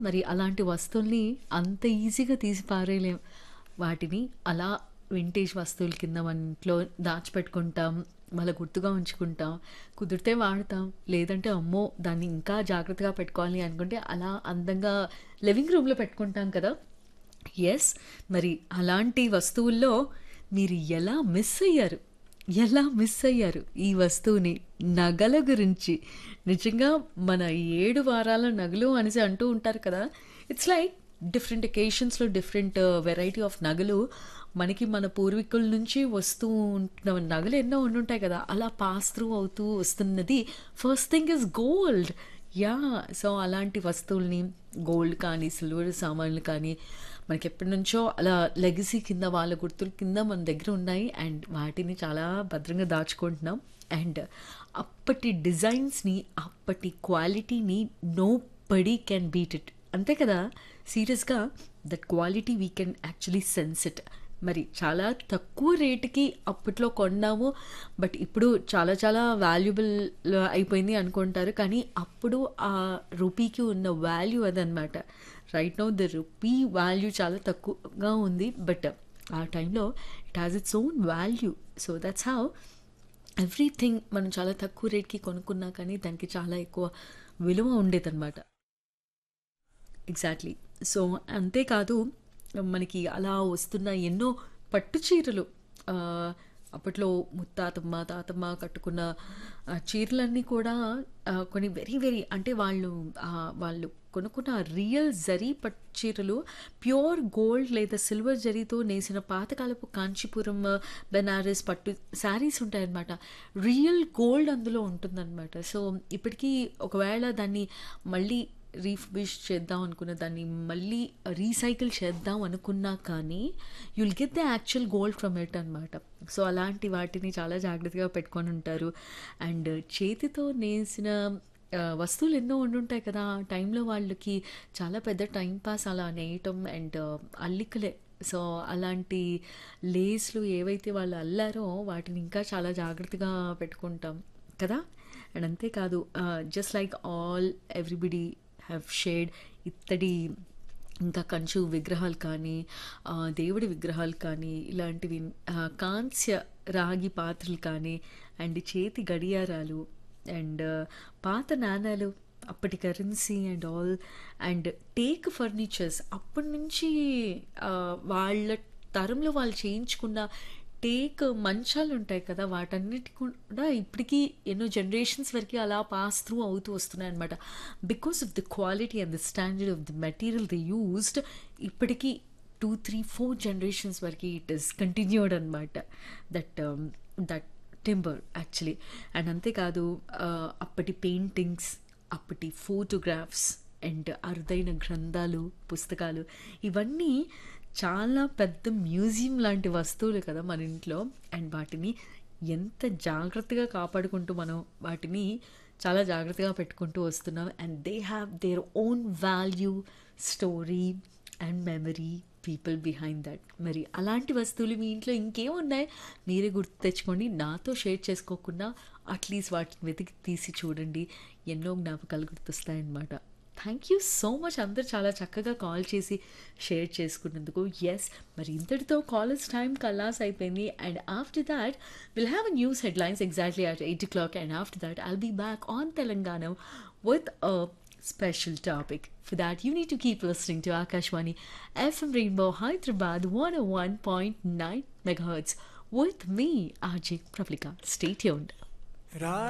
మరి అలాంటి వస్తువుల్ని అంత ఈజీగా తీసి పారేయలేం. వాటిని అలా వింటేజ్ వస్తువుల కింద మన ఇంట్లో దాచిపెట్టుకుంటాం. మళ్ళా గుర్తుగా ఉంచుకుంటాం. కుదిరితే వాడతాం. లేదంటే అమ్మో! దాన్ని ఇంకా జాగ్రత్తగా పెట్టుకోవాలి అనుకుంటే అలా అందంగా లివింగ్ రూమ్‌లో పెట్టుకుంటాం కదా! యెస్. మరి అలాంటి వస్తువుల్లో మీరు ఎలా మిస్ అయ్యారు? ఎలా మిస్ అయ్యారు ఈ వస్తువుని? నగల గురించి. నిజంగా మన 7 వారాల నగలు అనేసి అంటూ ఉంటారు కదా! ఇట్స్ లైక్ డిఫరెంట్ అకేషన్స్‌లో డిఫరెంట్ వెరైటీ ఆఫ్ నగలు మనకి మన పూర్వీకుల నుంచి వస్తూ ఉంటున్న నగలు ఎన్నో ఉండుంటాయి కదా! అలా పాస్ త్రూ అవుతూ వస్తున్నది first thing is gold. Yeah! So, అలాంటి వస్తువుల్ని గోల్డ్ కానీ, సిల్వర్ సామాన్లు కానీ మనకెప్పటినుంచో అలా లెగసీ కింద వాళ్ళ గుర్తుల కింద మన దగ్గర ఉన్నాయి. అండ్ వాటిని చాలా భద్రంగా దాచుకుంటున్నాం. అండ్ అప్పటి డిజైన్స్‌ని, అప్పటి క్వాలిటీని నోబడీ కెన్ బీట్ ఇట్. అంతే కదా! సీరియస్‌గా that quality we can actually sense it. మరి చాలా తక్కువ రేట్‌కి అప్పట్లో కొన్నాము. బట్ ఇప్పుడు చాలా చాలా వాల్యుబుల్ అయిపోయింది అనుకుంటారు. కానీ అప్పుడు ఆ రూపీకి ఉన్న వాల్యూ అదనమాట. Right now the rupee value చాలా తక్కువగా ఉంది. బట్ ఆ టైంలో it has its own value. So, that's how everything మనం చాలా తక్కువ రేట్‌కి కొనుక్కున్నా కానీ దానికి చాలా ఎక్కువ విలువ ఉండేదనమాట. ఎగ్జాక్ట్‌లీ. సో, అంతేకాదు మనకి అలా వస్తున్న ఎన్నో పట్టు చీరలు ఆహ్, అప్పట్లో ముత్తాతమ్మ, తాతమ్మ కట్టుకున్న ఆహ్, చీరలన్నీ కూడా ఆహ్, కొన్ని వెరీ వెరీ అంటే వాళ్ళు ఆహ్, వాళ్ళు కొనుక్కున్న రియల్ జరీ పట్టు చీరలు ప్యూర్ గోల్డ్ లేదా సిల్వర్ జరీతో నేసిన పాతకాలపు కాంచీపురం, బెనారస్ పట్టు శారీస్ ఉంటాయన్నమాట. రియల్ గోల్డ్ అందులో ఉంటుందన్నమాట. సో, ఇప్పటికీ ఒకవేళ దాన్ని మళ్ళీ రీఫర్బిష్ చేద్దాం అనుకున్న దాన్ని మళ్ళీ రీసైకిల్ చేద్దాం అనుకున్నా కానీ you will get the actual gold from it అనమాట. సో, అలాంటి వాటిని చాలా జాగ్రత్తగా పెట్టుకొని ఉంటారు. అండ్ చేతితో నేసిన ఆహ్, వస్తువులు ఎన్నో ఉండుంటాయి కదా! ఆ టైంలో వాళ్ళకి చాలా పెద్ద టైమ్ పాస్ అలా నేయటం అండ్ అల్లికలే. సో, అలాంటి లేస్‌లు ఏవైతే వాళ్ళు అల్లారో వాటిని ఇంకా చాలా జాగ్రత్తగా పెట్టుకుంటాం కదా! అండ్ అంతేకాదు ah, just like all everybody have shared ఇత్తడి ఇంకా కంచు విగ్రహాలు కానీ, ఆహ్, దేవుడి విగ్రహాలు కానీ ఇలాంటివి ఆహ్, కాంస్య రాగి పాత్రలు కానీ అండ్ చేతి గడియారాలు అండ్ పాత నాణాలు, అప్పటి currency and all and teak furnitures అప్పటి నుంచి ఆహ్, వాళ్ళ తరంలో వాళ్ళు చేయించుకున్న టేక్ మంచాలుంటాయి కదా! వాటన్నిటి కూడా ఇప్పటికి ఎన్నో జనరేషన్స్ వరకి అలా పాస్ త్రూ అవుతూ వస్తున్నాయన్నమాట. Because of the quality and the standard of the material they used ఇప్పటికి 2, 3, 4 జనరేషన్స్ వరకి ఇట్ ఈస్ కంటిన్యూడ్ అనమాట. That that timber actually. And అంతేకాదు ఆహ్, అప్పటి పెయింటింగ్స్, అప్పటి ఫోటోగ్రాఫ్స్ అండ్ అరుదైన గ్రంథాలు, పుస్తకాలు ఇవన్నీ చాలా పెద్ద మ్యూజియం లాంటి వస్తువులు కదా మన ఇంట్లో. అండ్ వాటిని ఎంత జాగ్రత్తగా కాపాడుకుంటూ మనం వాటిని చాలా జాగ్రత్తగా పెట్టుకుంటూ వస్తున్నాం. And they have their own value, story and memory, people behind that. మరి అలాంటి వస్తువులు మీ ఇంట్లో ఇంకేమున్నాయి? మీరే గుర్తు తెచ్చుకోండి. నాతో షేర్ చేసుకోకున్నా అట్‌లీస్ట్ వాటిని వెతికి తీసి చూడండి. ఎన్నో జ్ఞాపకాలు గుర్తొస్తాయన్నమాట. థ్యాంక్ యూ సో మచ్ అందరూ చాలా చక్కగా కాల్ చేసి షేర్ చేసుకున్నందుకు. యెస్ మరి ఇంతటితో కాలర్స్ టైమ్ ఖలాస్ అయిపోయింది. And after that will have a news headlines exactly at 8:00 and after that I'll be back on Telangana with a special topic. For that, you need to keep listening to Akashwani FM Rainbow Hyderabad 101.9 megahertz with me, RJ Pravalika. Stay tuned. రా